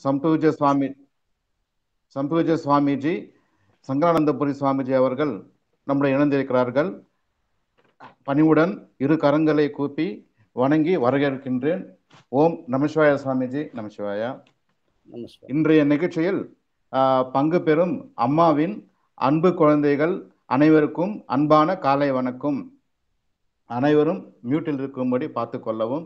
சம்பூஜ சுவாமி சம்பூஜ சுவாமிஜி சங்கரானந்தபுரி சுவாமிஜி அவர்கள் நம்முடைய இணைந்திருக்கிறார்கள் பணிவுடன் இரு கரங்களை கூப்பி வணங்கி வரவேற்கின்றேன் ஓம் நமசிவாய சுவாமிஜி நமசிவாயா நமஸ்காரம் இன்றைய நிகழ்ச்சியில் ஆஹ், பங்கு பெறும் அம்மாவின் அன்பு குழந்தைகள் அனைவருக்கும் அன்பான காலை வணக்கம் அனைவரும் மியூட்டில் இருக்கும்படி பார்த்து கொள்ளவும்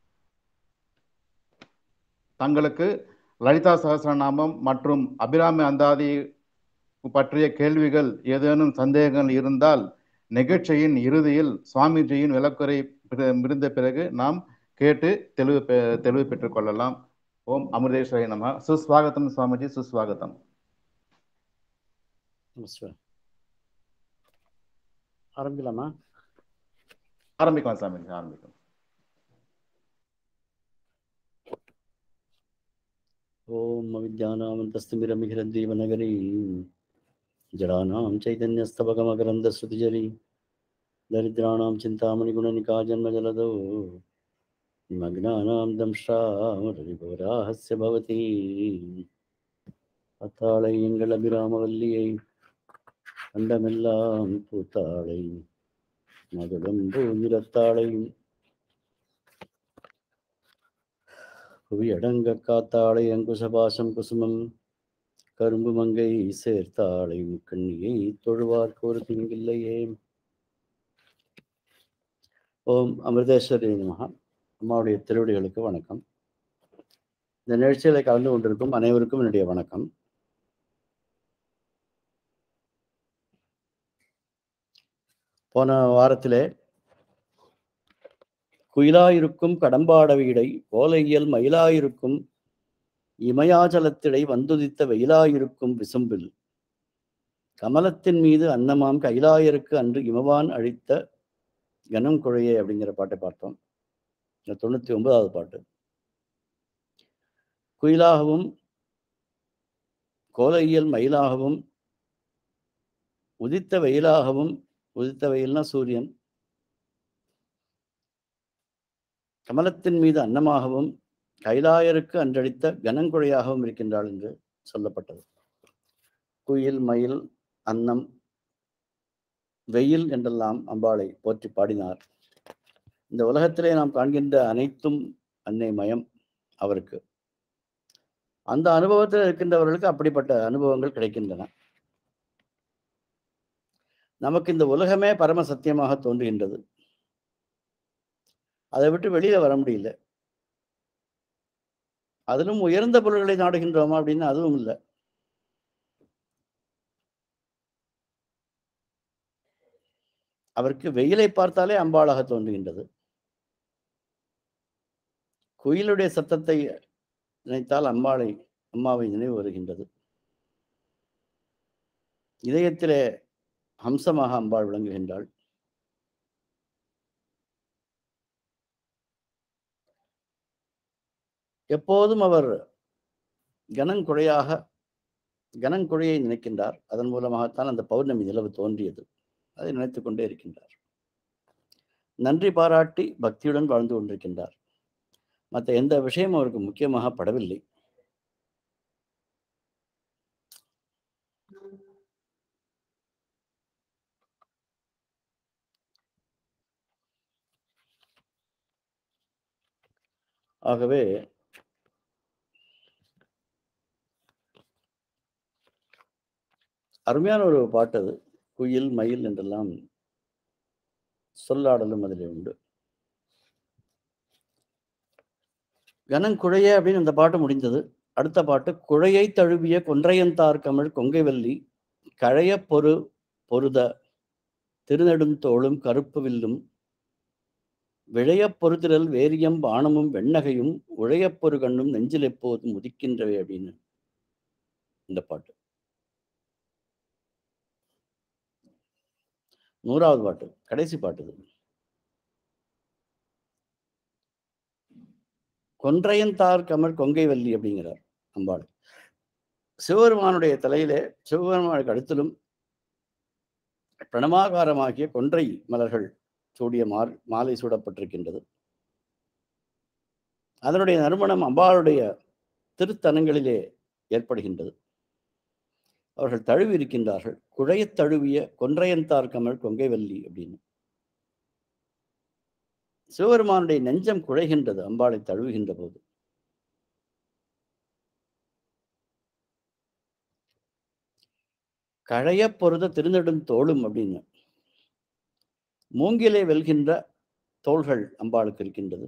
தங்களுக்கு லலிதா சகஸ்ரநாமம் மற்றும் அபிராமி அந்தாதி பற்றிய கேள்விகள் ஏதேனும் சந்தேகங்கள் இருந்தால் நிகழ்ச்சியின் இறுதியில் சுவாமிஜியின் விளக்குரை பிற- முடிந்த பிறகு நாம் கேட்டு தெளிவு பெ- தெளிவு பெற்றுக் கொள்ளலாம் ஓம் அமிர்தேஸ்வரி நம சுஸ்வாகத்தம் சுவாமிஜி சுஸ்வாகத்தம் நமஸ்காரம் ஆரம்பிக்கலாமா ஆரம்பிக்கலாம் சுவாமிஜி ஆரம்பிக்கலாம் ஓம் அவித்யானாமந்தஸ்திமிரமிகிரந்தீவநகரி ஜடானாம் சைதன்யஸ்தபகமகரந்தஸ்ருதிஜரி தரித்ராணாம் சிந்தாமணிகுணனிகா ஜன்மஜலதோ நிமக்னானாம் தம்ஷ்டாமரிபோராஹஸ்ய பவதி அத்தாளை எங்கள் அபிராமவல்லியை அண்டமெல்லாம் பூத்தாளை மகுடம் பூநிறத்தாளை புவியடங்க காத்தாளை அங்குசபாசம் குசுமம் கரும்பு மங்கை சேர்த்தாளை முக்கண்ணியை தொழுவார்க்கு ஒரு தீங்கில்லையே ஓம் அமிர்தேஸ்வரி நமகா அம்மாவுடைய திருவடிகளுக்கு வணக்கம் இந்த நிகழ்ச்சியில கலந்து கொண்டிருக்கும் அனைவருக்கும் என்னுடைய வணக்கம் போன வாரத்திலே குயிலாயிருக்கும் கடம்பாட வீடை கோலையியல் மயிலாயிருக்கும் இமயாச்சலத்திடை வந்துதித்த வெயிலாயிருக்கும் விசும்பில் கமலத்தின் மீது அன்னமாம் கைலாயருக்கு அன்று இமவான் அழித்த கனம் குழையே அப்படிங்கிற பாட்டை பார்த்தோம் இந்த தொண்ணூத்தி ஒன்பதாவது பாட்டு குயிலாகவும் கோலையியல் மயிலாகவும் உதித்த வெயிலாகவும் உதித்த வெயில்னா சூரியன் கமலத்தின் மீது அன்னமாகவும் கைலாயருக்கு அன்றடித்த கனங்குழையாகவும் இருக்கின்றாள் என்று சொல்லப்பட்டது குயில் மயில் அன்னம் வெயில் என்றெல்லாம் அம்பாளை போற்றி பாடினார் இந்த உலகத்திலே நாம் காண்கின்ற அனைத்தும் அன்னை மயம் அவருக்கு அந்த அனுபவத்தில் இருக்கின்றவர்களுக்கு அப்படிப்பட்ட அனுபவங்கள் கிடைக்கின்றன நமக்கு இந்த உலகமே பரம சத்தியமாக தோன்றுகின்றது அதை விட்டு வெளியில வர முடியல அதிலும் உயர்ந்த பொருள்களை நாடுகின்றோமா அப்படின்னு அதுவும் இல்லை அவருக்கு வெயிலை பார்த்தாலே அம்பாளாக தோன்றுகின்றது குயிலுடைய சத்தத்தை நினைத்தால் அம்பாளை அம்மாவை நினைவு வருகின்றது இதயத்திலே ஹம்சமாக அம்பாள் விளங்குகின்றாள் எப்போதும் அவர் கனங்குழையாக கனங்குழையை நினைக்கின்றார் அதன் மூலமாகத்தான் அந்த பௌர்ணமி நிலவு தோன்றியது அதை நினைத்துக் கொண்டே இருக்கின்றார் நன்றி பாராட்டி பக்தியுடன் வாழ்ந்து கொண்டிருக்கின்றார் மற்ற எந்த விஷயமும் அவருக்கு முக்கியமாக படவில்லை ஆகவே அருமையான ஒரு பாட்டு அது குயில் மயில் என்றெல்லாம் சொல்லாடலும் அதிலே உண்டு கனங்குழைய அப்படின்னு அந்த பாட்டு முடிந்தது அடுத்த பாட்டு குழையை தழுவிய கொன்றையந்தார் கமிழ் கொங்கைவல்லி கழைய பொறு பொருத திருநெடுந்தோளும் கருப்பு வில்லும் விழையப் பொறுதிரல் வேரியம் பானமும் வெண்ணகையும் உழையப் பொறு கண்ணும் நெஞ்சில் எப்போதும் உதிக்கின்றவை அப்படின்னு இந்த பாட்டு நூறாவது பாட்டு கடைசி பாட்டு இது கொன்றையந்தார் கமர் கொங்கை வள்ளி அப்படிங்கிறார் அம்பாள் சிவபெருமானுடைய தலையிலே சிவபெருமானுக்கு அடுத்திலும் பிரணமாகாரமாகிய கொன்றை மலர்கள் சூடிய மார் மாலை சூடப்பட்டிருக்கின்றது அதனுடைய நறுமணம் அம்பாளுடைய திருத்தலங்களிலே ஏற்படுகின்றது அவர்கள் தழுவி இருக்கின்றார்கள் குழையத் தழுவிய கொன்றையன்தார் கமல் கொங்கைவல்லி அப்படின்னு சிவபெருமானுடைய நெஞ்சம் குழைகின்றது அம்பாளை தழுவுகின்ற போது கழைய பொருத திருநெடும் தோளும் அப்படின்னு மூங்கிலே வெல்கின்ற தோள்கள் அம்பாளுக்கு இருக்கின்றது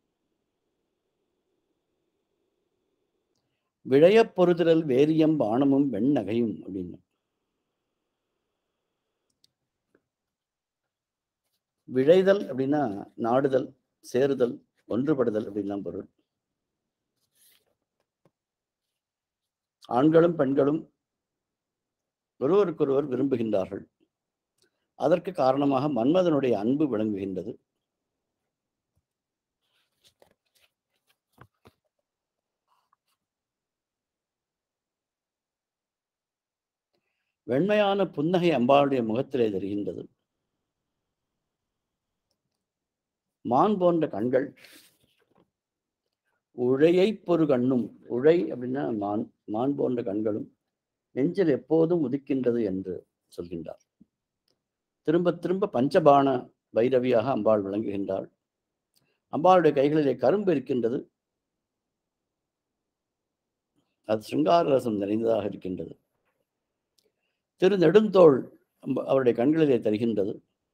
விழையப் பொருதிரல் வேரியம் பானமும் வெண்ணகையும் அப்படின்னு விழைதல் அப்படின்னா நாடுதல் சேருதல் ஒன்றுபடுதல் அப்படின்லாம் பொருள் ஆண்களும் பெண்களும் ஒருவருக்கொருவர் விரும்புகின்றார்கள் அதற்கு காரணமாக மன்மதனுடைய அன்பு விளங்குகின்றது வெண்மையான புன்னகை அம்பாளுடைய முகத்திலே தெரிகின்றது மான் போன்ற கண்கள் உழையை பொறு கண்ணும் உழை அப்படின்னா மான் மான் போன்ற கண்களும் நெஞ்சில் எப்போதும் உதிக்கின்றது என்று சொல்கின்றார் திரும்ப திரும்ப பஞ்சபான பைரவியாக அம்பாள் விளங்குகின்றாள் அம்பாளுடைய கைகளிலே கரும்பு இருக்கின்றது அது சிருங்கார ரசம் நிறைந்ததாக இருக்கின்றது திரு நெடுந்தோள் அம்ப- அவருடைய கண்களிலே தருகின்றது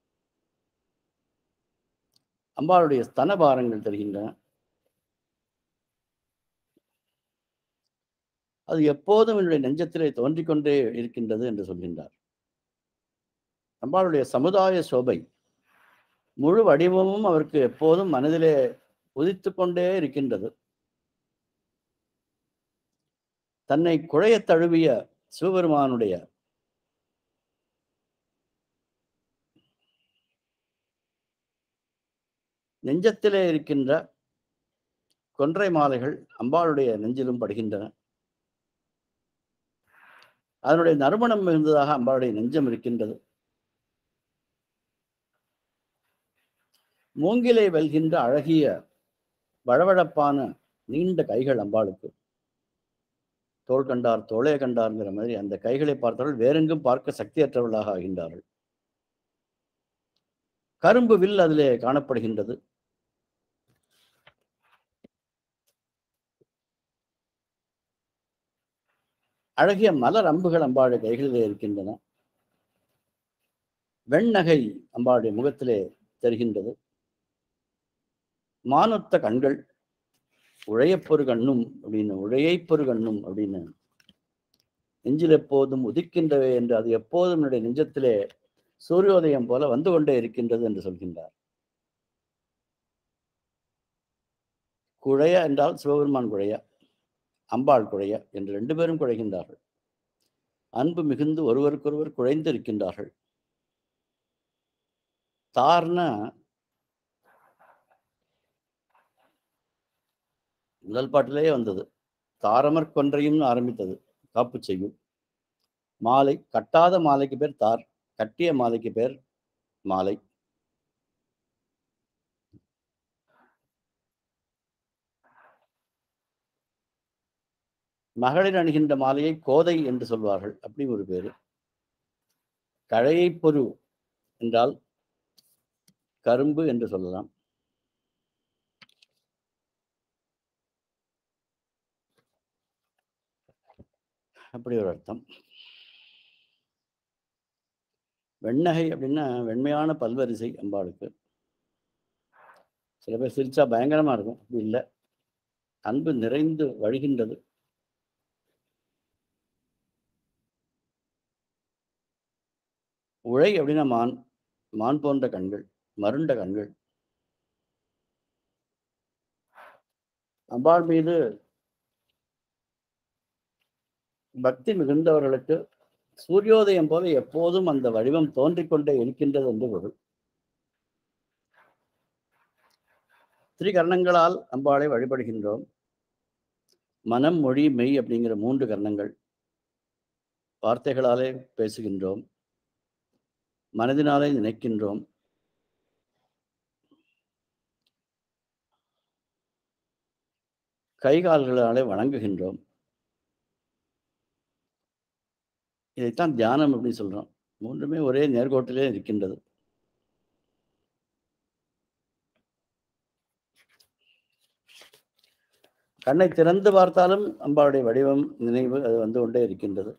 அம்பாளுடைய ஸ்தனபாரங்கள் தருகின்றன அது எப்போதும் என்னுடைய நெஞ்சத்திலே தோன்றிக் கொண்டே இருக்கின்றது என்று சொல்கின்றார் அம்பாளுடைய சமுதாய சோபை முழு வடிவமும் அவருக்கு எப்போதும் மனதிலே உதித்துக் கொண்டே இருக்கின்றது தன்னை குழையத் தழுவிய சிவபெருமானுடைய நெஞ்சத்திலே இருக்கின்ற கொன்றை மாலைகள் அம்பாளுடைய நெஞ்சிலும் படுகின்றன அதனுடைய நறுமணம் மிகுந்ததாக அம்பாளுடைய நெஞ்சம் இருக்கின்றது மூங்கிலை வெல்கின்ற அழகிய வழவழப்பான நீண்ட கைகள் அம்பாளுக்கு தோள் கண்டார் தோளே கண்டார்ங்கிற மாதிரி அந்த கைகளை பார்த்தவர்கள் வேறெங்கும் பார்க்க சக்தியற்றவர்களாக ஆகின்றார்கள் கரும்பு வில் அதிலே காணப்படுகின்றது அழகிய மலர் அம்புகள் அம்பாளுடைய கைகளிலே இருக்கின்றன வெண்ணகை அம்பாளுடைய முகத்திலே தெரிகின்றது மானொத்த கண்கள் உழையப்பொரு கண்ணும் அப்படின்னு உழையைப்பொரு கண்ணும் அப்படின்னு நெஞ்சில் எப்போதும் உதிக்கின்றவை என்று அது எப்போதும் என்னுடைய நெஞ்சத்திலே சூரியோதயம் போல வந்து கொண்டே இருக்கின்றது என்று சொல்கின்றார் குழைய என்றால் சிவபெருமான் குழைய அம்பாள் குழைய என்று ரெண்டு பேரும் குழைகின்றார்கள் அன்பு மிகுந்து ஒருவருக்கொருவர் குழைந்து இருக்கின்றார்கள் தார்னா முதல் பாட்டிலேயே வந்தது தாரமர் கொன்றையும்னு ஆரம்பித்தது காப்பு செய்யும் மாலை கட்டாத மாலைக்கு பேர் தார் கட்டிய மாலைக்கு பேர் மாலை மகளிர் அணிகின்ற மாலையை கோதை என்று சொல்வார்கள் அப்படி ஒரு பேரு கழையை பொரு என்றால் கரும்பு என்று சொல்லலாம் அப்படி ஒரு அர்த்தம் வெண்ணகை அப்படின்னா வெண்மையான பல்வரிசை அம்பாளுக்கு சில பேர் சிரிச்சா பயங்கரமா இருக்கும் அப்படி இல்லை அன்பு நிறைந்து வழிகின்றது உழை அப்படின்னா மான் மான் போன்ற கண்கள் மருண்ட கண்கள் அம்பாள் மீது பக்தி மிகுந்தவர்களுக்கு சூரியோதயம் போல எப்போதும் அந்த வடிவம் தோன்றிக் கொண்டே இருக்கின்றது என்று பொருள் திரிகரணங்களால் அம்பாளை வழிபடுகின்றோம் மனம் மொழி மெய் அப்படிங்கிற மூன்று கரணங்கள் வார்த்தைகளாலே பேசுகின்றோம் மனதினாலே நினைக்கின்றோம் கை கால்களாலே வணங்குகின்றோம் இதைத்தான் தியானம் அப்படின்னு சொல்றோம் மூன்றுமே ஒரே நேர்கோட்டிலே இருக்கின்றது கண்ணை திறந்து பார்த்தாலும் அம்பாளுடைய வடிவம் நினைவு அது வந்து கொண்டே இருக்கின்றது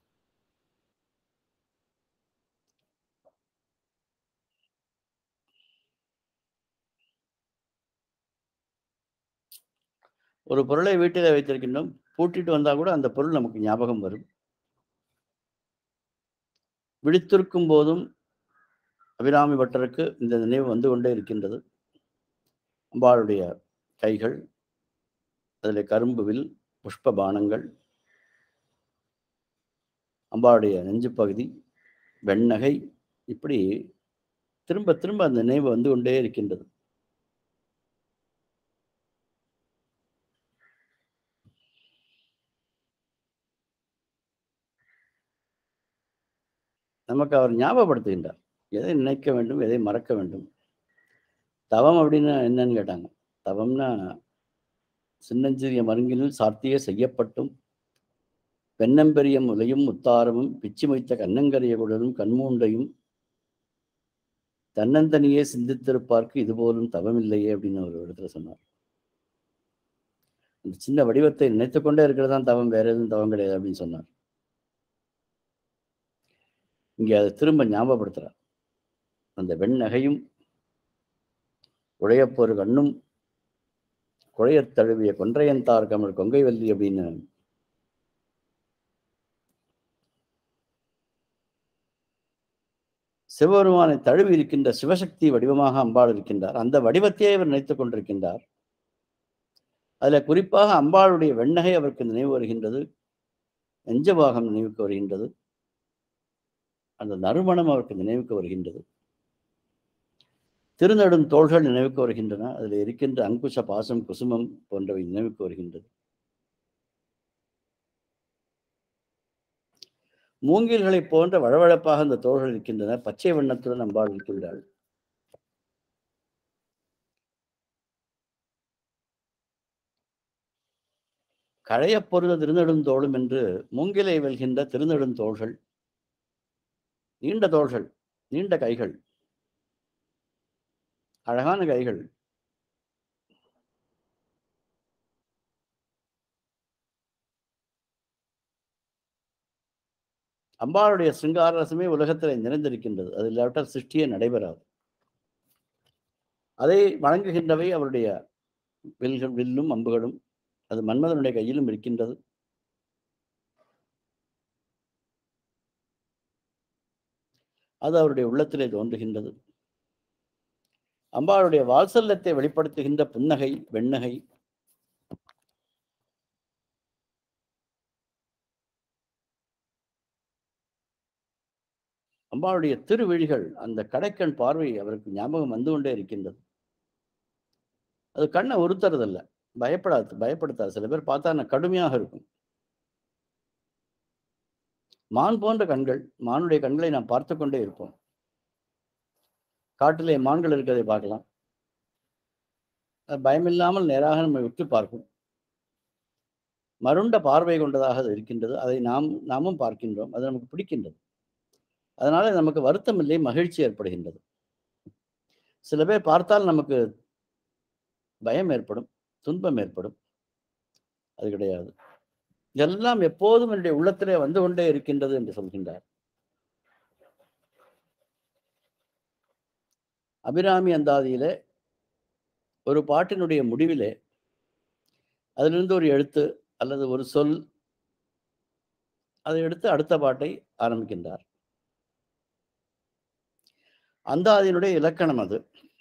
ஒரு பொருளை வீட்டில் வைத்திருக்கின்றோம் பூட்டிட்டு வந்தா கூட அந்த பொருள் நமக்கு ஞாபகம் வரும் விழித்திருக்கும் போதும் அபிராமி பட்டருக்கு இந்த நினைவு வந்து கொண்டே இருக்கின்றது அம்பாளுடைய கைகள் அதில் கரும்பு வில் புஷ்ப பானங்கள் அம்பாளுடைய நெஞ்சு பகுதி வெண்ணகை இப்படி திரும்ப திரும்ப அந்த நினைவு வந்து கொண்டே இருக்கின்றது நமக்கு அவர் ஞாபகப்படுத்துகின்றார் எதை நினைக்க வேண்டும் எதை மறக்க வேண்டும் தவம் அப்படின்னா என்னன்னு கேட்டாங்க தவம்னா சின்னஞ்சிறிய மருங்கினில் சாத்திய செய்யப்பட்டும் வெண்ணம்பெரிய முலையும் முத்தாரமும் பிச்சு வைத்த கண்ணங்கரிய குடலும் கண்மூண்டையும் தன்னந்தனியே சிந்தித்திருப்பார்க்கு இதுபோலும் தவமில்லையே அப்படின்னு ஒரு இடத்துல சொன்னார் அந்த சின்ன வடிவத்தை நினைத்து கொண்டே இருக்கிறதான் தவம் வேற எதுவும் தவம் கிடையாது அப்படின்னு சொன்னார் இங்கே அதை திரும்ப ஞாபகப்படுத்துறார் அந்த வெண்ணகையும் உழையப்பொரு கண்ணும் குழையத் தழுவிய கொன்றையந்தார் கமல் கொங்கைவல்லி அப்படின்னு சிவபெருமானை தழுவி இருக்கின்ற சிவசக்தி வடிவமாக அம்பாள் இருக்கின்றார் அந்த வடிவத்தையே இவர் நினைத்துக் கொண்டிருக்கின்றார் அதுல குறிப்பாக அம்பாளுடைய வெண்ணகை அவருக்கு நினைவு வருகின்றது நெஞ்சபாகம் நினைவுக்கு வருகின்றது அந்த நறுமணம் அவருக்கு நினைவுக்கு வருகின்றது திருநடும் தோள்கள் நினைவுக்கு வருகின்றன அதில் இருக்கின்ற அங்குச பாசம் குசுமம் போன்றவை நினைவுக்கு வருகின்றது மூங்கில்களைப் போன்ற வழவழப்பாக அந்த தோள்கள் இருக்கின்றன பச்சை வண்ணத்துடன் அம்பாள் இருக்கின்றாள் கழையப் பொருத திருநெடுந்தோளும் என்று மூங்கிலை வெல்கின்ற திருநெடுந்தோள்கள் நீண்ட தோள்கள் நீண்ட கைகள் அழகான கைகள் அம்பாளுடைய சிங்கார ரசமே உலகத்தில் நிறைந்திருக்கின்றது அது இல்லாவிட்டால் சிருஷ்டியே நடைபெறாது அதை வழங்குகின்றவை அவருடைய வில்கள் வில்லும் அம்புகளும் அது மன்மதனுடைய கையிலும் இருக்கின்றது அது அவருடைய உள்ளத்திலே தோன்றுகின்றது அம்பாளுடைய வாத்சல்யத்தை வெளிப்படுத்துகின்ற புன்னகை வெண்ணகை அம்பாளுடைய திருவிழிகள் அந்த கடைக்கண் பார்வை அவருக்கு ஞாபகம் வந்து கொண்டே இருக்கின்றது அது கண்ணை உறுத்துறதில்ல பயப்படாது பயப்படுத்தாது சில பேர் பார்த்தா நான் கடுமையாக இருக்கும் மான் போன்ற கண்கள் மானுடைய கண்களை நாம் பார்த்து கொண்டே இருப்போம் காட்டிலே மான்கள் இருக்கிறதை பார்க்கலாம் அது பயமில்லாமல் நேராக நம்மை உற்று பார்க்கும் மருண்ட பார்வை கொண்டதாக அது இருக்கின்றது அதை நாம் நாமும் பார்க்கின்றோம் அது நமக்கு பிடிக்கின்றது அதனால நமக்கு வருத்தம் இல்லை மகிழ்ச்சி ஏற்படுகின்றது சில பேர் பார்த்தால் நமக்கு பயம் ஏற்படும் துன்பம் ஏற்படும் அது கிடையாது எல்லாம் எப்போதும் என்னுடைய உள்ளத்திலே வந்து கொண்டே இருக்கின்றது என்று சொல்கின்றார் அபிராமி அந்தாதியிலே ஒரு பாட்டினுடைய முடிவிலே அதிலிருந்து ஒரு எழுத்து அல்லது ஒரு சொல் அதை எடுத்து அடுத்த பாட்டை ஆரம்பிக்கின்றார் அந்தாதியினுடைய இலக்கணம் அது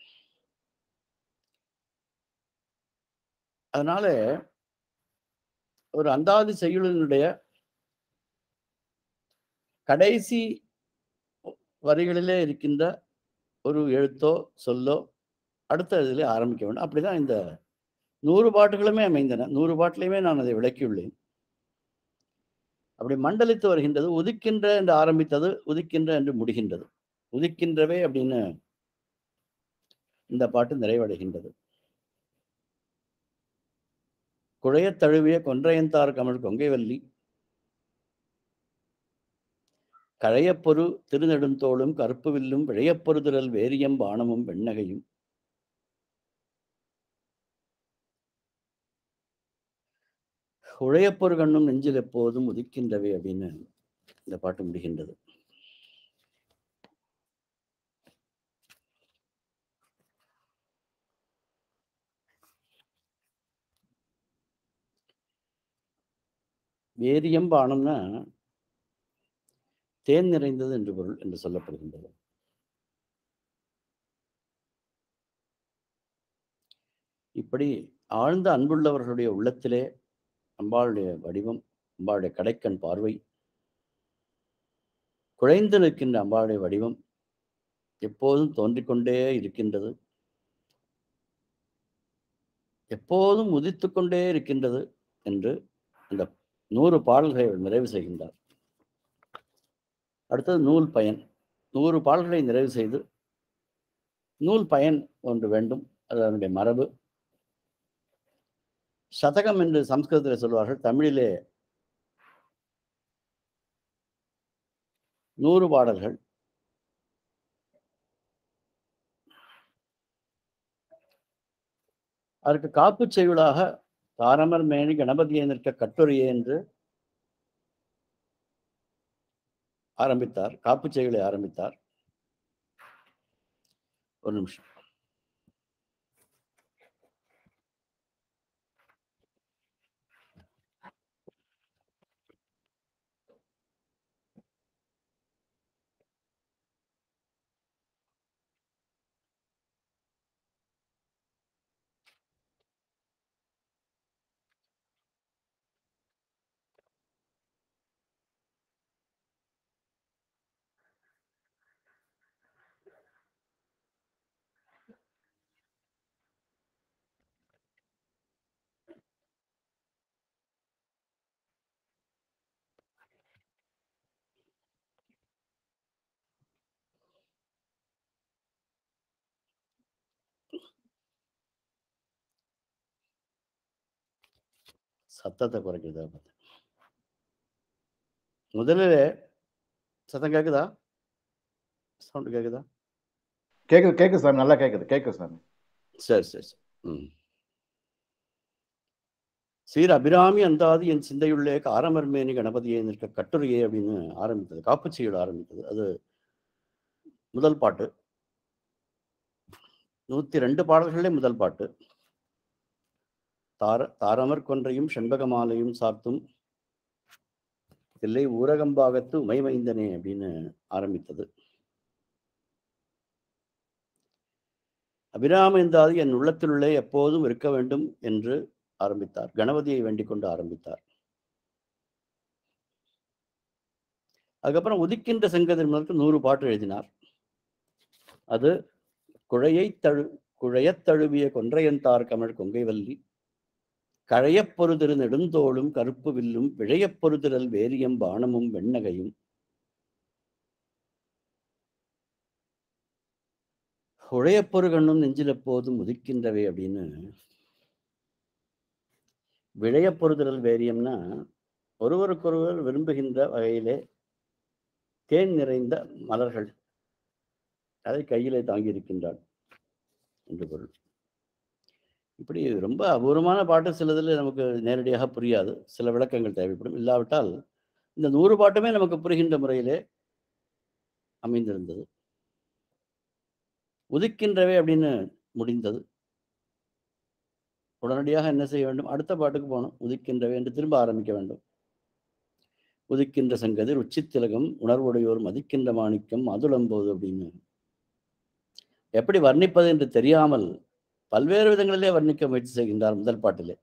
அதனால ஒரு அந்தாதி செய்யுளினுடைய கடைசி வரிகளிலே இருக்கின்ற ஒரு எழுத்தோ சொல்லோ அடுத்த இதில் ஆரம்பிக்க வேண்டும் அப்படிதான் இந்த நூறு பாட்டுகளுமே அமைந்தன நூறு பாட்டிலையுமே நான் அதை விளக்கியுள்ளேன் அப்படி மண்டலித்து வருகின்றது உதிக்கின்ற என்று ஆரம்பித்தது உதிக்கின்ற என்று முடிகின்றது உதிக்கின்றவே அப்படின்னு இந்த பாட்டு நிறைவடைகின்றது குழையத் தழுவிய கொன்றையந்தார் கமழ் கொங்கைவல்லி கழையப்பொரு திருநெடுந்தோளும் கருப்பு வில்லும் விழையப்பொருதிரல் வேரியம் பானமும் வெண்ணகையும் உழையப்பொரு கண்ணும் நெஞ்சில் எப்போதும் உதிக்கின்றவை அப்படின்னு இந்த பாட்டு முடிகின்றது வேரியம் பானம்னா தேன் நிறைந்தது என்று பொருள் என்று சொல்லப்படுகின்றது இப்படி ஆழ்ந்த அன்புள்ளவர்களுடைய உள்ளத்திலே அம்பாளுடைய வடிவம் அம்பாளுடைய கடைக்கண் பார்வை குழைந்து நிற்கின்ற அம்பாளுடைய வடிவம் எப்போதும் தோன்றிக்கொண்டே இருக்கின்றது எப்போதும் உதித்து கொண்டே இருக்கின்றது என்று அந்த நூறு பாடல்களை அவர் நிறைவு செய்கின்றார் அடுத்தது நூல் பயன் நூறு பாடல்களை நிறைவு செய்து நூல் பயன் ஒன்று வேண்டும் அது அதனுடைய மரபு சதகம் என்று சம்ஸ்கிருதத்தில் சொல்வார்கள் தமிழிலே நூறு பாடல்கள் அதற்கு காப்புச் செய்யுளாக தாரமர் மேனி கணபதியை நிற்க கட்டுரையே என்று ஆரம்பித்தார் காப்புச் செய்யுளை ஆரம்பித்தார் ஒரு நிமிஷம் சத்தத்தை குறைக்கிறதா பார்த்தேன் முதலில் சத்தம் கேட்குதா சவுண்டு கேட்குதா கேக்குது கேக்குது சாமி நல்லா கேக்குது கேக்குது சாமி சரி சரி சரி ம் சீர் அபிராமி அந்தாது என் சிந்தையுள்ளே காரமர்மேனி கணபதியை நிற்க கட்டுரையே அப்படின்னு ஆரம்பித்தது காப்புச்செய்யுள் ஆரம்பித்தது அது முதல் பாட்டு நூத்தி ரெண்டு பாடல்களே முதல் பாட்டு தார தாரமர் கொன்றையும் செண்பக மாலையும் சார்த்தும் தில்லை ஊரகம்பாகத்து உமைமைந்தனே அப்படின்னு ஆரம்பித்தது அபிராம இருந்தாது என் உள்ளத்திலுள்ளே எப்போதும் இருக்க வேண்டும் என்று ஆரம்பித்தார் கணபதியை வேண்டிக் கொண்டு ஆரம்பித்தார் அதுக்கப்புறம் உதிக்கின்ற செங்கதிர் முதற்கு நூறு பாட்டு எழுதினார் அது குழையை தழு குழையத் தழுவிய கொன்றையந்தார் கமழ் கொங்கைவல்லி கழையப்பொருதிரு நெடுந்தோளும் கருப்பு வில்லும் விழையப்பொருதிரல் வேரியம் பானமும் வெண்ணகையும் உழையப்பொரு கண்ணும் நெஞ்சில் எப்போதும் உதிக்கின்றவை அப்படின்னு விழையப்பொருதிரல் வேரியம்னா ஒருவருக்கொருவர் விரும்புகின்ற வகையிலே தேன் நிறைந்த மலர்கள் அதை கையிலே தாங்கி இருக்கின்றாள் என்று பொருள் இப்படி ரொம்ப அபூர்வமான பாட்டு சிலதில் நமக்கு நேரடியாக புரியாது சில விளக்கங்கள் தேவைப்படும் இல்லாவிட்டால் இந்த நூறு பாட்டுமே நமக்கு புரிகின்ற முறையிலே அமைந்திருந்தது உதிக்கின்றவை அப்படின்னு முடிந்தது உடனடியாக என்ன செய்ய வேண்டும் அடுத்த பாட்டுக்கு போகணும் உதிக்கின்றவை என்று திரும்ப ஆரம்பிக்க வேண்டும் உதிக்கின்ற சங்கதிர் உச்சித்திலகம் உணர்வுடையோர் மதிக்கின்ற மாணிக்கம் அதுளம்போது அப்படின்னு எப்படி வர்ணிப்பது என்று தெரியாமல் பல்வேறு விதங்களிலே வர்ணிக்க முயற்சி செய்கின்றார் முதல் பாட்டிலே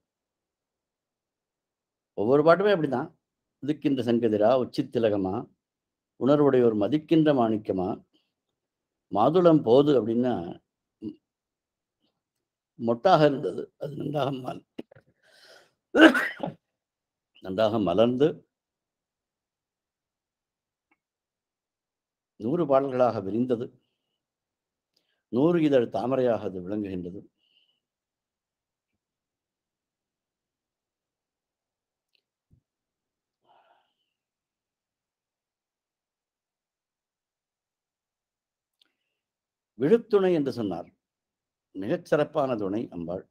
ஒவ்வொரு பாட்டுமே அப்படிதான் உதிக்கின்ற சங்கதிரா உச்சித்திலகமா உணர்வுடையோர் மதிக்கின்ற மாணிக்கமா மாதுளம் போது அப்படின்னா ம், மொட்டாக இருந்தது அது நன்றாக மல் நன்றாக மலர்ந்து நூறு பாடல்களாக விரிந்தது நூறு இதழ் தாமரையாக அது விளங்குகின்றது விழுத்துணை என்று சொன்னார் மிகச் சிறப்பான துணை அம்பாள்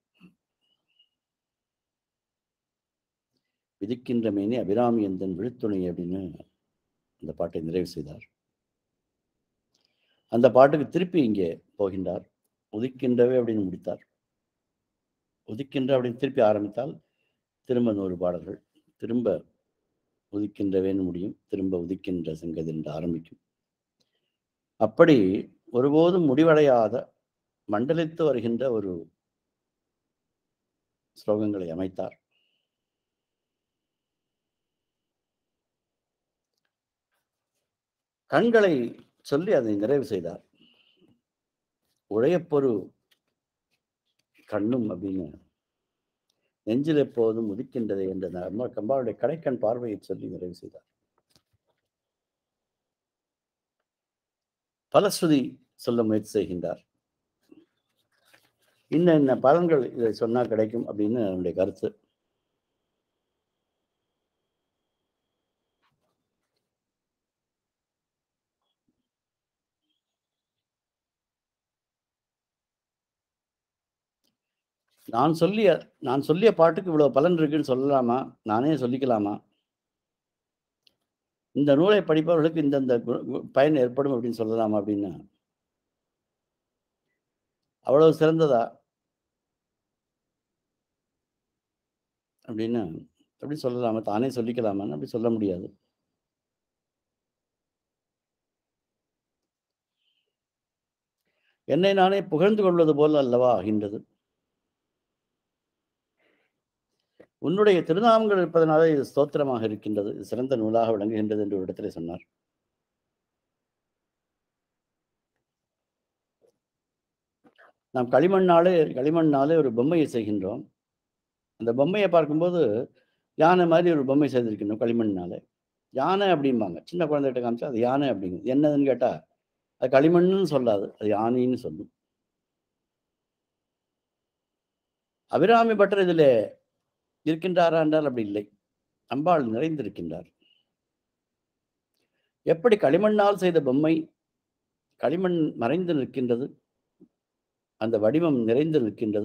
விதிக்கின்ற மேனி அபிராமி எந்தன் விழுத்துணை அப்படின்னு அந்த பாட்டை நிறைவு செய்தார் அந்த பாட்டுக்கு திருப்பி இங்கே போகின்றார் உதிக்கின்றவே அப்படின்னு முடித்தார் உதிக்கின்ற அப்படின்னு திருப்பி ஆரம்பித்தால் திரும்ப நூறு பாடல்கள் திரும்ப உதிக்கின்றவேன்னு முடியும் திரும்ப உதிக்கின்ற செங்கதில் என்று ஆரம்பிக்கும் அப்படி ஒருபோதும் முடிவடையாத மண்டலித்து வருகின்ற ஒரு ஸ்லோகங்களை அமைத்தார் கண்களை சொல்லி அதை நிறைவு செய்தார் உழையப்பொரு கண்ணும் அப்படின்னு நெஞ்சில் எப்போதும் உதிக்கின்றதை என்ற நம்ம கம்பாவுடைய கடைக்கண் பார்வையை சொல்லி நிறைவு செய்தார் பலஸ்ருதி சொல்ல முயற்சி செய்கின்றார் இன்ன இன்ன பலன்கள் இதை சொன்னா கிடைக்கும் அப்படின்னு என்னுடைய கருத்து நான் சொல்லிய நான் சொல்லிய பாட்டுக்கு இவ்வளவு பலன் இருக்குன்னு சொல்லலாமா நானே சொல்லிக்கலாமா இந்த நூலை படிப்பவர்களுக்கு இந்தந்த கு- கு- பயன் ஏற்படும் அப்படின்னு சொல்லலாமா அப்படின்னு அவ்வளவு சிறந்ததா அப்படின்னு அப்படி சொல்லலாமா தானே சொல்லிக்கலாமான்னு அப்படி சொல்ல முடியாது என்னை நானே புகழ்ந்து கொள்வது போல அல்லவா ஆகின்றது உன்னுடைய திருநாமங்கள் இருப்பதனால இது ஸ்தோத்திரமாக இருக்கின்றது இது சிறந்த நூலாக விளங்குகின்றது என்று ஒரு இடத்திலே சொன்னார் நாம் களிமண்ணாலே களிமண்ணாலே ஒரு பொம்மையை செய்கின்றோம் அந்த பொம்மையை பார்க்கும்போது யானை மாதிரி ஒரு பொம்மை செய்திருக்கணும் களிமண்ணாலே யானை அப்படிம்பாங்க சின்ன குழந்தைகிட்ட காமிச்சா அது யானை அப்படிங்கும் என்னதுன்னு கேட்டா அது களிமண்ணுன்னு சொல்லாது அது யானைன்னு சொல்லும் அபிராமி பட்டர் இதில் இருக்கின்றாரா என்றால் அப்படி இல்லை அம்பாள் நிறைந்திருக்கின்றார் எப்படி களிமண்ணால் செய்த பொம்மை களிமண் மறைந்து நிற்கின்றது அந்த வடிவம் நிறைந்து நிற்கின்றது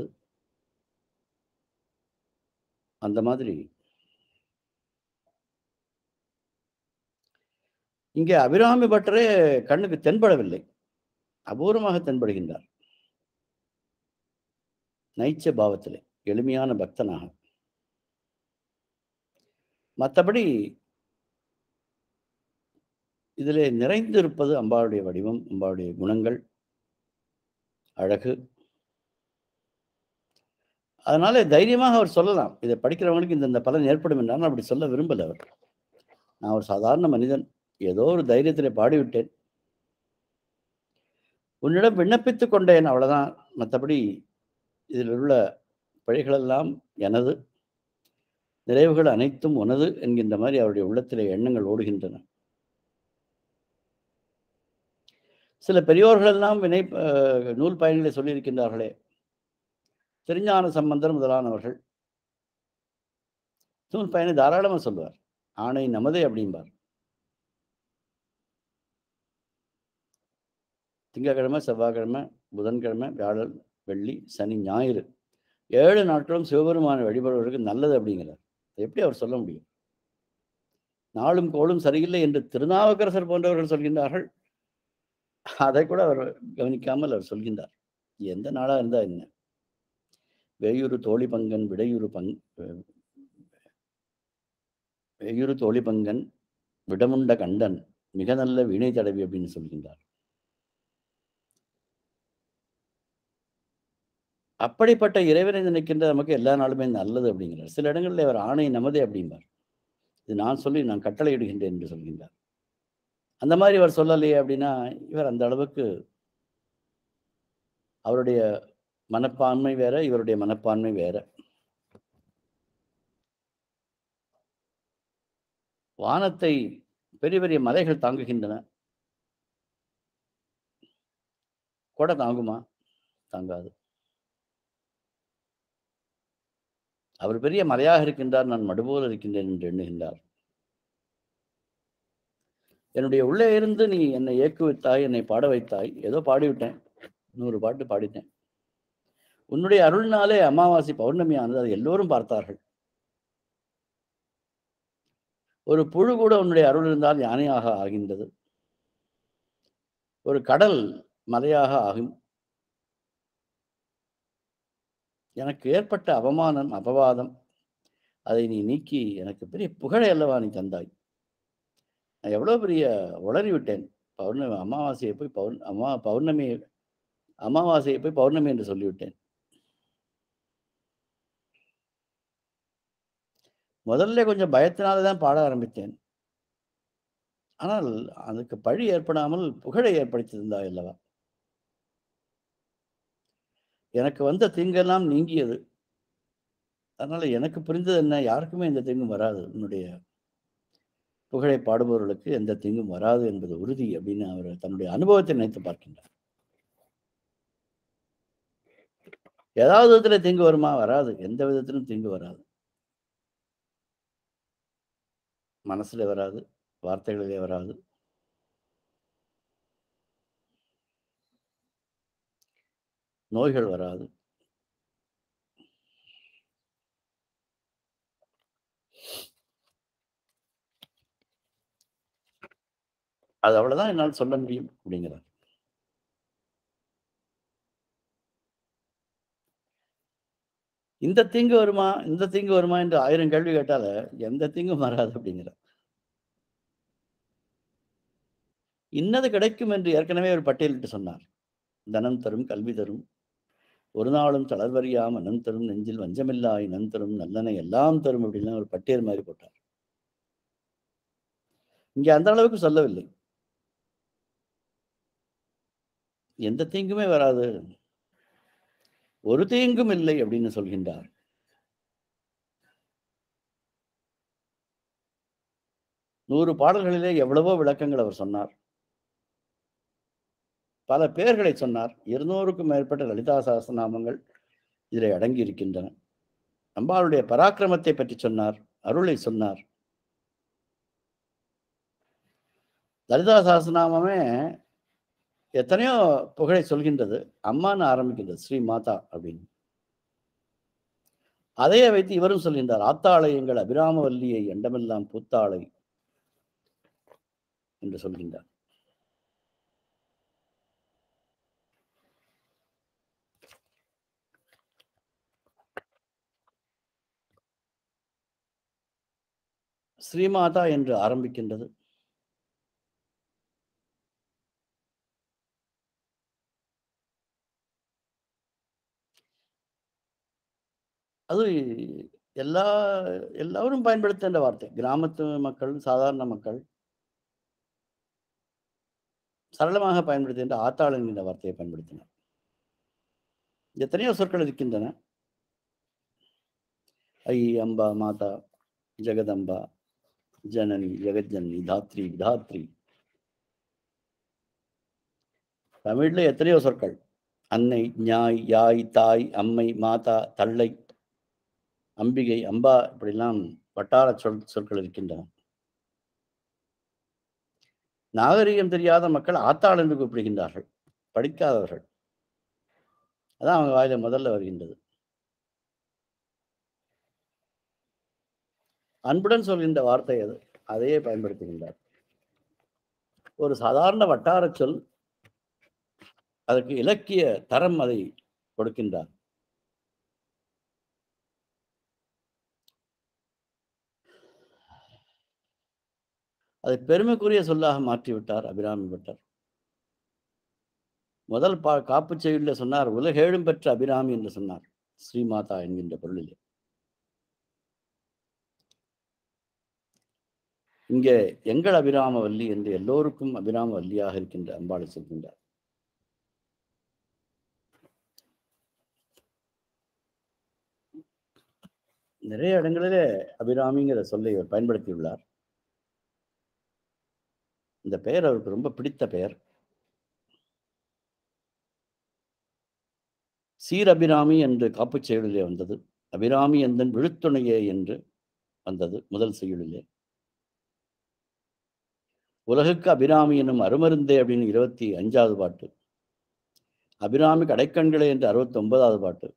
அந்த மாதிரி இங்கே அபிராமி பட்டரே கண்ணுக்கு தென்படவில்லை அபூர்வமாக தென்படுகின்றார் நைச்ச பாவத்திலே எளிமையான பக்தனாக மற்றபடி இதிலே நிறைந்திருப்பது அம்பாளுடைய வடிவம் அம்பாளுடைய குணங்கள் அழகு அதனால தைரியமாக அவர் சொல்லலாம் இதை படிக்கிறவங்களுக்கு இந்த இந்த பலன் ஏற்படும் என்றால் நான் அப்படி சொல்ல விரும்பல அவர் நான் ஒரு சாதாரண மனிதன் ஏதோ ஒரு தைரியத்திலே பாடிவிட்டேன் உன்னிடம் விண்ணப்பித்துக் கொண்டேன் அவ்வளவுதான் மற்றபடி இதில் உள்ள பிழைகளெல்லாம் எனது நிறைவுகள் அனைத்தும் உனது என்கின்ற மாதிரி அவருடைய உள்ளத்திலே எண்ணங்கள் ஓடுகின்றன சில பெரியோர்கள் எல்லாம் வினை அஹ், நூல் பயன்களை சொல்லியிருக்கின்றார்களே திருஞான சம்பந்தர் முதலானவர்கள் நூல் பயனை தாராளமாக சொல்லுவார் ஆணை நமதே அப்படிம்பார் திங்கக்கிழமை செவ்வாய்க்கிழமை புதன்கிழமை வியாழன் வெள்ளி சனி ஞாயிறு ஏழு நாட்களும் சிவபெருமான வழிபடுவதற்கு நல்லது அப்படிங்கிறார் அதை எப்படி அவர் சொல்ல முடியும் நாளும் கோளும் சரியில்லை என்று திருநாவுக்கரசர் போன்றவர்கள் சொல்கின்றார்கள் அதை கூட அவர் கவனிக்காமல் அவர் சொல்கின்றார் எந்த நாளா இருந்தா என்ன வேயுறு தோழி பங்கன் விடையுறு பங் வேயுறு தோழி பங்கன் விடமுண்ட கண்டன் மிக நல்ல வீணை தடவி அப்படின்னு சொல்கின்றார் அப்படிப்பட்ட இறைவனை நினைக்கின்ற நமக்கு எல்லா நாளுமே நல்லது அப்படிங்கிறார் சில இடங்களில் அவர் ஆணை நமதே அப்படிம்பார் இது நான் சொல்லி நான் கட்டளையிடுகின்றேன் என்று சொல்கின்றார் அந்த மாதிரி அவர் சொல்லலையே அப்படின்னா இவர் அந்த அளவுக்கு அவருடைய மனப்பான்மை வேற இவருடைய மனப்பான்மை வேற வானத்தை பெரிய பெரிய மலைகள் தாங்குகின்றன கொடை தாங்குமா தாங்காது அவர் பெரிய மலையாக இருக்கின்றார் நான் மடுபோல் இருக்கின்றேன் என்று எண்ணுகின்றார் என்னுடைய உள்ளே இருந்து நீ என்னை ஏக்கு வைத்தாய் என்னை பாட வைத்தாய் ஏதோ பாடிவிட்டேன் நூறு பாட்டு பாடிட்டேன் உன்னுடைய அருள்னாலே அமாவாசை பௌர்ணமி ஆனது அதை எல்லோரும் பார்த்தார்கள் ஒரு புழு கூட உன்னுடைய அருள் இருந்தால் யானையாக ஆகின்றது ஒரு கடல் மலையாக ஆகும் எனக்கு ஏற்பட்ட அவமானம் அபவாதம் அதை நீ நீக்கி எனக்கு பெரிய புகழை அல்லவா நீ தந்தாய் நான் எவ்வளோ பெரிய உளறி விட்டேன் பௌர்ணமி அமாவாசையை போய் பௌர்ண அமா பௌர்ணமி அமாவாசையை போய் பௌர்ணமி என்று சொல்லிவிட்டேன் முதல்ல கொஞ்சம் பயத்தினால தான் பாட ஆரம்பித்தேன் ஆனால் அதுக்கு பழி ஏற்படாமல் புகழை ஏற்படுத்தியிருந்தாய் அல்லவா எனக்கு வந்த தீங்கெல்லாம் நீங்கியது அதனால எனக்கு புரிந்தது என்ன யாருக்குமே எந்த தீங்கும் வராது உன்னுடைய புகழை பாடுபவர்களுக்கு எந்த தீங்கும் வராது என்பது உறுதி அப்படின்னு அவர் தன்னுடைய அனுபவத்தை நினைத்து பார்க்கின்றார் ஏதாவது விதத்துல தீங்கு வருமா வராது எந்த விதத்திலும் தீங்கு வராது மனசுல வராது வார்த்தைகளிலே வராது நோய்கள் வராது அது அவ்வளவுதான் என்னால் சொல்ல முடியும் அப்படிங்கிறார் இந்த தீங்கு வருமா இந்த தீங்கு வருமா என்று ஆயிரம் கேள்வி கேட்டால எந்த தீங்கும் வராது அப்படிங்கிறார் இன்னது கிடைக்கும் என்று ஏற்கனவே ஒரு பட்டியலிட்டு சொன்னார் தனம் தரும் கல்வி தரும் ஒரு நாளும் தளர்வறியா மனம் தரும் நெஞ்சில் வஞ்சமில்லா இனம் தரும் நல்லனை எல்லாம் தரும் அப்படின்னு ஒரு பட்டியல் மாதிரி போட்டார் இங்க அந்த அளவுக்கு சொல்லவில்லை எந்த தீங்குமே வராது ஒரு தீங்கும் இல்லை அப்படின்னு சொல்கின்றார் நூறு பாடல்களிலே எவ்வளவோ விளக்கங்கள் அவர் சொன்னார் பல பெயர்களை சொன்னார் இருநூறுக்கும் மேற்பட்ட லலிதா சாஸ்திரநாமங்கள் இதில் அடங்கி இருக்கின்றன அம்பாளுடைய பராக்கிரமத்தை பற்றி சொன்னார் அருளை சொன்னார் லலிதா சாஸ்திரநாமமே எத்தனையோ புகழை சொல்கின்றது அம்மான்னு ஆரம்பிக்கின்றது ஸ்ரீ மாதா அப்படின்னு அதையே வைத்து இவரும் சொல்கின்றார் ஆத்தாளை எங்கள் அபிராமவல்லியை எண்டமெல்லாம் பூத்தாளை என்று சொல்கின்றார் ஸ்ரீமாதா என்று ஆரம்பிக்கின்றது அது எல்லா எல்லாரும் பயன்படுத்துகின்ற வார்த்தை கிராமத்து மக்கள் சாதாரண மக்கள் சரளமாக பயன்படுத்துகின்ற ஆத்தாள் என்கின்ற வார்த்தையை பயன்படுத்தினார் எத்தனையோ சொற்கள் இருக்கின்றன ஐ அம்பா மாதா ஜெகதம்பா ஜனனி ஜெகஜனனி தாத்ரி விதாத்ரி தமிழ்ல எத்தனையோ சொற்கள் அன்னை ஞாய் யாய் தாய் அம்மை மாதா தள்ளை அம்பிகை அம்பா இப்படிலாம் வட்டார சொல் சொற்கள் இருக்கின்றன நாகரிகம் தெரியாத மக்கள் ஆத்தாள் என்று கூப்பிடுகின்றார்கள் படிக்காதவர்கள் அதான் அவங்க வாயில முதல்ல வருகின்றது அன்புடன் சொல்கின்ற வார்த்தை அது அதையே பயன்படுத்துகின்றார் ஒரு சாதாரண வட்டார சொல் அதற்கு இலக்கிய தரம் அதை கொடுக்கின்றார் அதை பெருமைக்குரிய சொல்லாக மாற்றிவிட்டார் அபிராமி பட்டர் முதல் பா காப்புச் செய்யுளில் சொன்னார் உலகேழும் பெற்ற அபிராமி என்று சொன்னார் ஸ்ரீமாதா என்கின்ற பொருளிலே இங்கே எங்கள் அபிராமவல்லி என்று எல்லோருக்கும் அபிராமவல்லியாக இருக்கின்ற அம்பாளை சொல்கின்றார் நிறைய இடங்களிலே அபிராமிங்கிற சொல்லை அவர் பயன்படுத்தியுள்ளார் இந்த பெயர் அவருக்கு ரொம்ப பிடித்த பெயர் சீர் அபிராமி என்று காப்புச் செயலிலே வந்தது அபிராமி எந்தன் விழுத்துணையே என்று வந்தது முதல் செய்யுளிலே உலகுக்கு அபிராமி எனும் அருமருந்தே அப்படின்னு இருபத்தி அஞ்சாவது பாட்டு அபிராமி கடைக்கண்களே என்று அறுபத்தி ஒன்பதாவது பாட்டு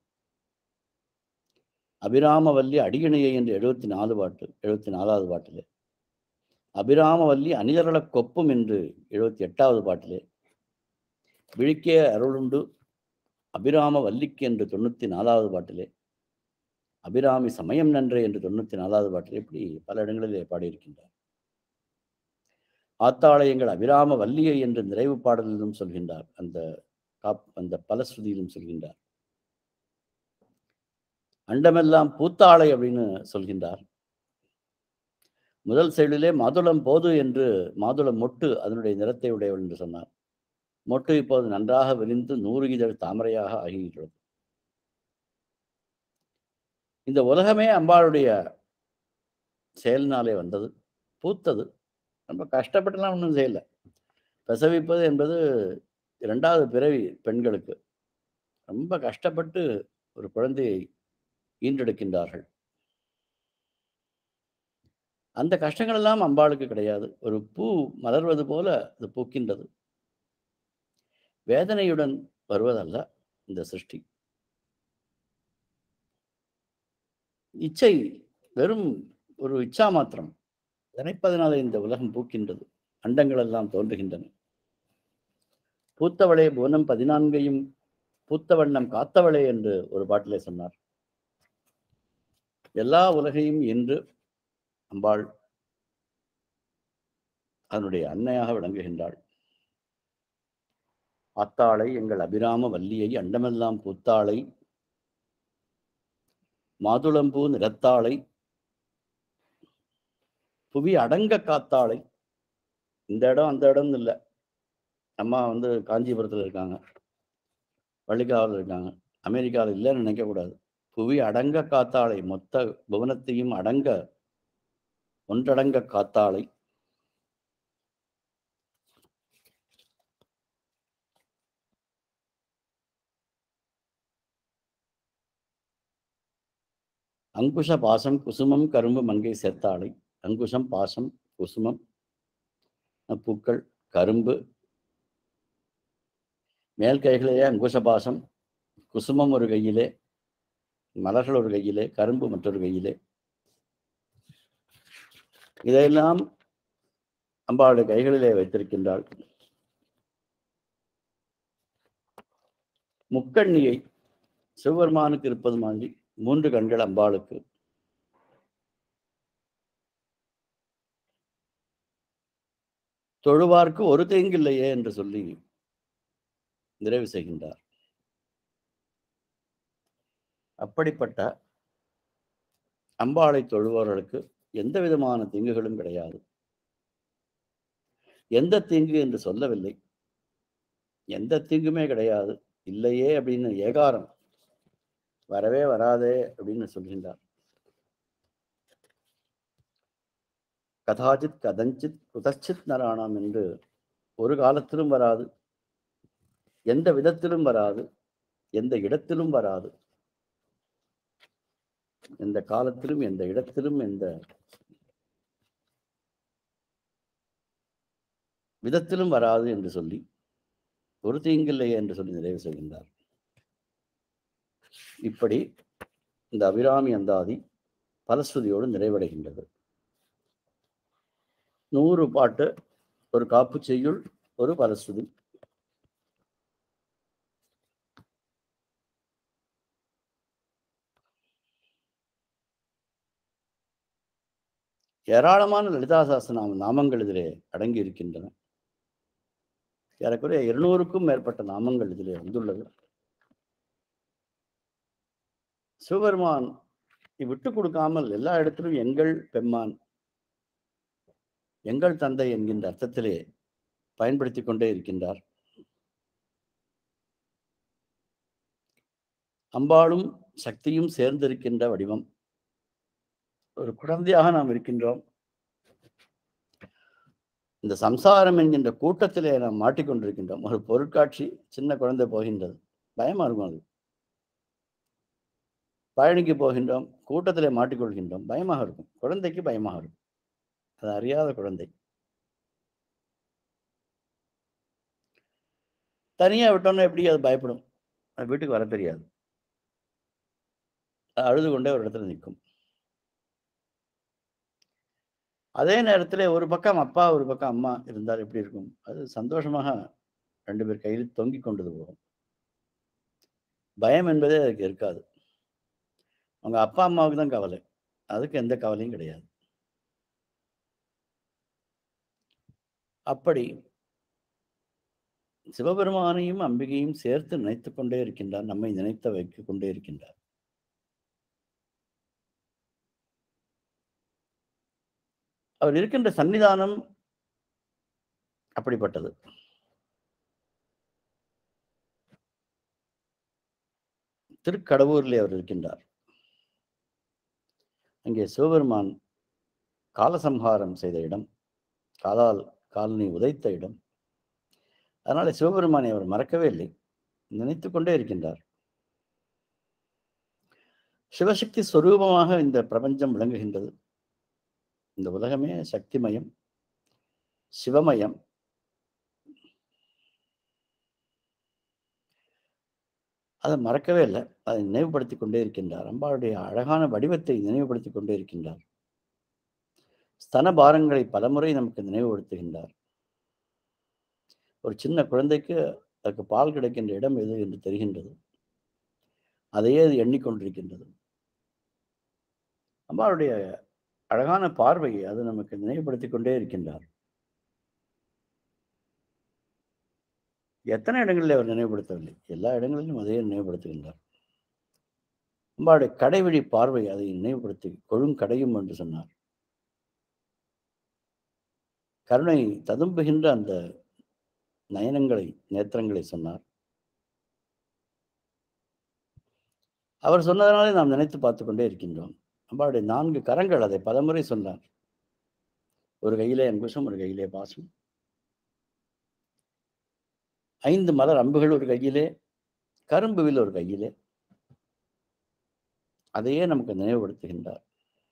அபிராமவல்லி அடியணையை என்று எழுபத்தி நாலு பாட்டு எழுபத்தி நாலாவது பாட்டிலே அபிராமவல்லி அணிதரள கொப்பும் என்று எழுபத்தி எட்டாவது பாட்டிலே விழிக்கே அருளுண்டு அபிராம வல்லிக்கு என்று தொண்ணூற்றி நாலாவது பாட்டிலே அபிராமி சமயம் நன்றே என்று தொண்ணூற்றி நாலாவது பாட்டிலே இப்படி பல இடங்களிலே பாடியிருக்கின்றார் ஆத்தாளயங்கள் அபிராம வல்லியை என்று நிறைவு பாடலிலும் சொல்கின்றார் அந்த காப் அந்த பலஸ்ருதியிலும் சொல்கின்றார் அண்டமெல்லாம் பூத்தாளை அப்படின்னு சொல்கின்றார் முதல் செயலிலே மாதுளம் போது என்று மாதுளம் மொட்டு அதனுடைய நிறத்தை உடையவள் என்று சொன்னார் மொட்டு இப்போது நன்றாக விரிந்து நூறு இதழ் தாமரையாக ஆகியுள்ளது இந்த உலகமே அம்பாளுடைய செயலினாலே வந்தது பூத்தது ரொம்ப கஷ்டப்பட்டுலாம் ஒன்றும் செய்யலை பிரசவிப்பது என்பது இரண்டாவது பிறவி பெண்களுக்கு ரொம்ப கஷ்டப்பட்டு ஒரு குழந்தையை ஈன்றெடுக்கின்றார்கள் அந்த கஷ்டங்கள் எல்லாம் அம்பாளுக்கு கிடையாது ஒரு பூ மலர்வது போல அது பூக்கின்றது வேதனையுடன் வருவதல்ல இந்த சிருஷ்டி இச்சை வெறும் ஒரு இச்சா மாத்திரம் நினைப்பதனால இந்த உலகம் பூக்கின்றது அண்டங்கள் எல்லாம் தோன்றுகின்றன பூத்தவளே புவனம் பதினான்கையும் பூத்த வண்ணம் காத்தவளே என்று ஒரு பாட்டிலே சொன்னார் எல்லா உலகையும் என்று அம்பாள் அதனுடைய அன்னையாக விளங்குகின்றாள் ஆத்தாளை எங்கள் அபிராம வல்லியை அண்டமெல்லாம் பூத்தாளை மாதுளம்பூ நிறத்தாளை புவி அடங்க காத்தாளை இந்த இடம் அந்த இடம் இல்லை அம்மா வந்து காஞ்சிபுரத்தில் இருக்காங்க வள்ளிக்காவில் இருக்காங்க அமெரிக்காவில் இல்லைன்னு நினைக்கக்கூடாது புவி அடங்க காத்தாளை மொத்த புவனத்தையும் அடங்க ஒன்றடங்க காத்தாளை அங்குஷ பாசம் குசுமம் கரும்பு மங்கை சேர்த்தாளை அங்குஷம் பாசம் குசுமம் அஹ் பூக்கள் கரும்பு மேல் கைகளிலே அங்குஷ பாசம் குசுமம் ஒரு கையிலே மலர்கள் ஒரு கையிலே கரும்பு மற்றொரு கையிலே இதையெல்லாம் அம்பாளுடைய கைகளிலே வைத்திருக்கின்றாள் முக்கண்ணியை சிவபெருமானுக்கு இருப்பது மாதிரி மூன்று கண்கள் அம்பாளுக்கு தொழுவார்க்கு ஒரு தேங்கில்லையே என்று சொல்லி நிறைவு செய்கின்றார் அப்படிப்பட்ட அம்பாளை தொழுபவர்களுக்கு எந்த விதமான தீங்குகளும் கிடையாது எந்த தீங்கு என்று சொல்லவில்லை எந்த தீங்குமே கிடையாது இல்லையே அப்படின்னு ஏகாரம் வரவே வராதே அப்படின்னு சொல்கின்றார் கதாச்சித் கதஞ்சித் குதச்சித் நராணாம் என்று ஒரு காலத்திலும் வராது எந்த விதத்திலும் வராது எந்த இடத்திலும் வராது எந்த காலத்திலும் எந்த இடத்திலும் எந்த விதத்திலும் வராது என்று சொல்லி ஒரு தீங்கில்லையே என்று சொல்லி நிறைவு செய்கின்றார் இப்படி இந்த அபிராமி அந்தாதி பலஸ்ருதியோடு நிறைவடைகின்றது நூறு பாட்டு ஒரு காப்பு செய்யுள் ஒரு பலஸ்ருதி ஏராளமான லலிதா சாஸ்திரநாம நாமங்கள் இதிலே அடங்கி இருக்கின்றன ஏறக்குறைய இருநூறுக்கும் மேற்பட்ட நாமங்கள் இதிலே வந்துள்ளது சிவபெருமான் விட்டு கொடுக்காமல் எல்லா இடத்திலும் எங்கள் பெம்மான் எங்கள் தந்தை என்கின்ற அர்த்தத்திலே பயன்படுத்தி கொண்டே இருக்கின்றார் அம்பாளும் சக்தியும் சேர்ந்திருக்கின்ற வடிவம் ஒரு குழந்தையாக நாம் இருக்கின்றோம் இந்த சம்சாரம் என்கின்ற கூட்டத்திலே நாம் மாட்டிக்கொண்டிருக்கின்றோம் ஒரு பொருட்காட்சி சின்ன குழந்தை போகின்றது பயமா இருக்கும் அது பழனிக்கு போகின்றோம் கூட்டத்திலே மாட்டிக்கொள்கின்றோம் பயமாக இருக்கும் குழந்தைக்கு பயமாக இருக்கும் அது அறியாத குழந்தை தனியா விட்டோம்னா எப்படி அது பயப்படும் அது வீட்டுக்கு வர தெரியாது அது அழுது கொண்டே ஒரு இடத்துல நிற்கும் அதே நேரத்துல ஒரு பக்கம் அப்பா ஒரு பக்கம் அம்மா இருந்தால் எப்படி இருக்கும் அது சந்தோஷமாக ரெண்டு பேர் கையில் தொங்கிக் கொண்டது போகும் பயம் என்பதே அதுக்கு இருக்காது அவங்க அப்பா அம்மாவுக்கு தான் கவலை அதுக்கு எந்த கவலையும் கிடையாது அப்படி சிவபெருமானையும் அம்பிகையும் சேர்த்து நினைத்துக் கொண்டே இருக்கின்றார் நம்மை நினைத்த வைத்துக் கொண்டே இருக்கின்றார் அவர் இருக்கின்ற சன்னிதானம் அப்படிப்பட்டது திருக்கடவூரிலே அவர் இருக்கின்றார் அங்கே சிவபெருமான் காலசம்ஹாரம் செய்த இடம் காலால் காலனி உதைத்த இடம் அதனால சிவபெருமானை அவர் மறக்கவே இல்லை நினைத்து கொண்டே இருக்கின்றார் சிவசக்தி ஸ்வரூபமாக இந்த பிரபஞ்சம் விளங்குகின்றது இந்த உலகமே சக்திமயம் சிவமயம் அதை மறக்கவே இல்லை அதை நினைவுபடுத்தி கொண்டே இருக்கின்றார் அம்பாளுடைய அழகான வடிவத்தை நினைவுபடுத்தி கொண்டே இருக்கின்றார் ஸ்தன பாரங்களை பலமுறை நமக்கு நினைவுபடுத்துகின்றார் ஒரு சின்ன குழந்தைக்கு அதுக்கு பால் கிடைக்கின்ற இடம் எது என்று தெரிகின்றது அதையே அது எண்ணிக்கொண்டிருக்கின்றது அம்பாளுடைய அழகான பார்வையை அது நமக்கு நினைவுபடுத்தி கொண்டே இருக்கின்றார் எத்தனை இடங்களில் அவர் நினைவுபடுத்தவில்லை எல்லா இடங்களிலும் அதையே நினைவுபடுத்துகின்றார் அம்பாளுடைய கடைவழி பார்வை அதை நினைவுபடுத்தி கொழுங்கடையும் என்று சொன்னார் கருணை ததும்புகின்ற அந்த நயனங்களை நேத்திரங்களை சொன்னார் அவர் சொன்னதனாலே நாம் நினைத்து பார்த்து கொண்டே இருக்கின்றோம் அம்பாளுடைய நான்கு கரங்கள் அதை பலமுறை சொன்னார் ஒரு கையிலே அங்குஷம் ஒரு கையிலே பாசம் ஐந்து மலர் அம்புகள் ஒரு கையிலே கரும்புவில் ஒரு கையிலே அதையே நமக்கு நினைவுபடுத்துகின்றார்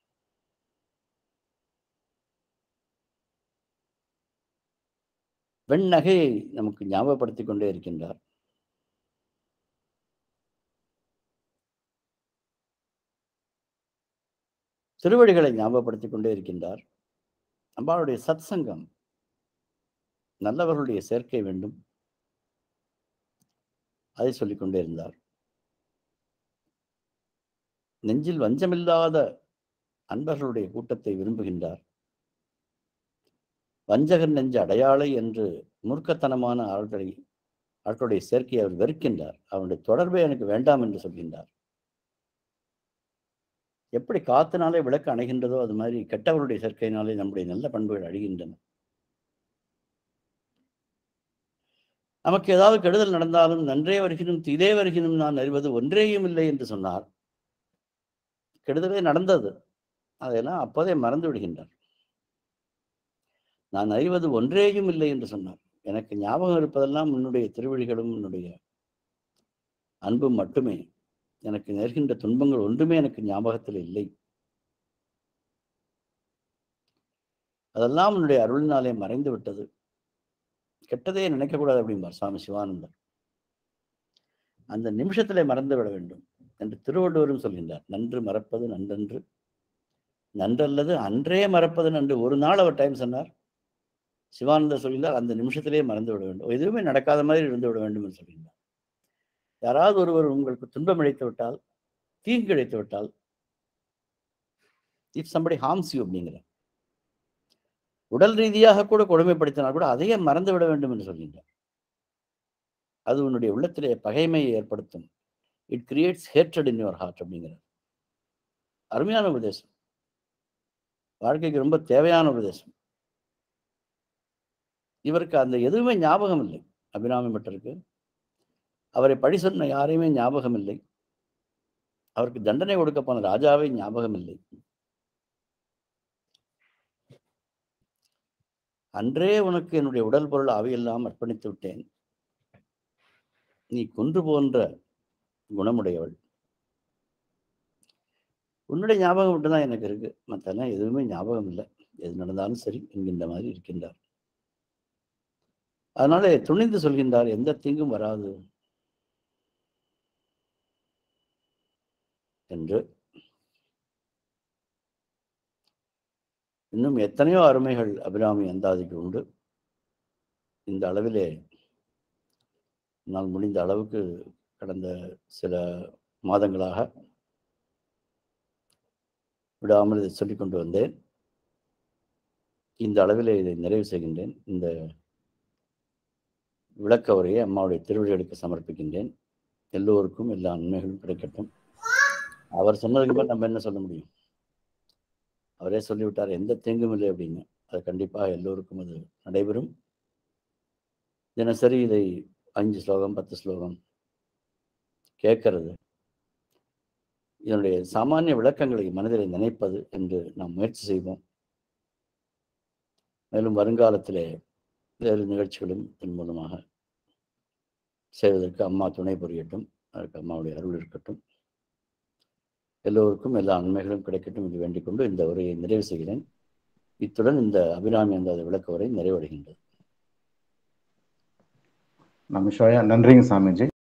வெண்ணகையை நமக்கு ஞாபகப்படுத்திக் கொண்டே இருக்கின்றார் திருவடிகளை ஞாபகப்படுத்திக் கொண்டே இருக்கின்றார் அம்பாளுடைய சத் சங்கம் நல்லவர்களுடைய சேர்க்கை வேண்டும் அதை சொல்லிக் கொண்டே இருந்தார் நெஞ்சில் வஞ்சமில்லாத அன்பர்களுடைய கூட்டத்தை விரும்புகின்றார் வஞ்சகர் நெஞ்சு அடையாளை என்று மூர்க்கத்தனமான ஆட்களை ஆட்களுடைய சேர்க்கையை அவர் வெறுக்கின்றார் அவனுடைய தொடர்பே எனக்கு வேண்டாம் என்று சொல்கின்றார் எப்படி காத்தினாலே விளக்கு அணைகின்றதோ அது மாதிரி கெட்டவருடைய சேர்க்கையினாலே நம்முடைய நல்ல பண்புகள் அழிகின்றன நமக்கு ஏதாவது கெடுதல் நடந்தாலும் நன்றே வருகினும் தீதே வருகினும் நான் அறிவது ஒன்றேயும் இல்லை என்று சொன்னார் கெடுதலே நடந்தது அதையெல்லாம் அப்போதே மறந்து விடுகின்றார் நான் அறிவது ஒன்றேயும் இல்லை என்று சொன்னார் எனக்கு ஞாபகம் இருப்பதெல்லாம் உன்னுடைய திருவழிகளும் உன்னுடைய அன்பும் மட்டுமே எனக்கு நேர்கின்ற துன்பங்கள் ஒன்றுமே எனக்கு ஞாபகத்தில் இல்லை அதெல்லாம் உன்னுடைய அருளினாலே மறைந்து விட்டது கெட்டதே நினைக்கக்கூடாது அப்படிம்பார் சுவாமி சிவானந்தர் அந்த நிமிஷத்திலே மறந்து விட வேண்டும் என்று திருவள்ளுவரும் சொல்கின்றார் நன்று மறப்பது நன்றன்று நன்றல்லது அன்றே மறப்பது நன்று ஒரு நாள் அவர் டைம் சொன்னார் சிவானந்தர் சொல்கின்றார் அந்த நிமிஷத்திலே மறந்து விட வேண்டும் எதுவுமே நடக்காத மாதிரி இருந்து விட வேண்டும் என்று சொல்கின்றார் யாராவது ஒருவர் உங்களுக்கு துன்பம் இழைத்து விட்டால் தீங்கு இழைத்து விட்டால் இஃப் சம்படி ஹார்ம்ஸ் யூ அப்படிங்கிற உடல் ரீதியாக கூட கொடுமைப்படுத்தினால் கூட அதையே மறந்து விட வேண்டும் என்று சொல்கின்றார் அது உன்னுடைய உள்ளத்திலே பகைமையை ஏற்படுத்தும் it creates hatred in your heart அப்படிங்கிறார் அருமையான உபதேசம் வாழ்க்கைக்கு ரொம்ப தேவையான உபதேசம் இவருக்கு அந்த எதுவுமே ஞாபகம் இல்லை அபிராமி பட்டருக்கு அவரை பழி சொன்ன யாரையுமே ஞாபகம் இல்லை அவருக்கு தண்டனை கொடுக்க போன ராஜாவே ஞாபகம் இல்லை அன்றே உனக்கு என்னுடைய உடல் பொருள் அவையெல்லாம் அர்ப்பணித்து விட்டேன் நீ கொன்று போன்ற குணமுடையவள் உன்னுடைய ஞாபகம் மட்டும்தான் எனக்கு இருக்கு மற்றெல்லாம் எதுவுமே ஞாபகம் இல்லை எது நடந்தாலும் சரி என்கின்ற மாதிரி இருக்கின்றார் அதனாலே துணிந்து சொல்கின்றார் எந்த தீங்கும் வராது என்று இன்னும் எத்தனையோ அருமைகள் அபிராமி அந்தாதிக்கு உண்டு இந்த அளவிலே நான் முடிந்த அளவுக்கு கடந்த சில மாதங்களாக விடாமல் இதை சொல்லிக் கொண்டு வந்தேன் இந்த அளவிலே இதை நிறைவு செய்கின்றேன் இந்த விளக்க உரையை அம்மாவுடைய திருவிழிகளுக்கு சமர்ப்பிக்கின்றேன் எல்லோருக்கும் எல்லா நன்மைகளும் கிடைக்கட்டும் அவர் சொன்னதுக்கு மேல் நம்ம என்ன சொல்ல முடியும் அவரே சொல்லிவிட்டார் எந்த தீங்கும் இல்லை அப்படின்னு அது கண்டிப்பாக எல்லோருக்கும் அது நடைபெறும் தினசரி இதை அஞ்சு ஸ்லோகம் பத்து ஸ்லோகம் கேட்கறது இதனுடைய சாமானிய விளக்கங்களை மனதில் நினைப்பது என்று நாம் முயற்சி செய்வோம் மேலும் வருங்காலத்திலே வேறு நிகழ்ச்சிகளும் இதன் மூலமாக செய்வதற்கு அம்மா துணை புரியட்டும் அதற்கு அம்மாவுடைய அருள் இருக்கட்டும் எல்லோருக்கும் எல்லா நன்மைகளும் கிடைக்கட்டும் என்று வேண்டிக் கொண்டு இந்த உரையை நிறைவு செய்கிறேன் இத்துடன் இந்த அபிராமி அந்த விளக்க உரை நிறைவடைகின்றது நமசிவாயா நன்றிங்க சாமிஜி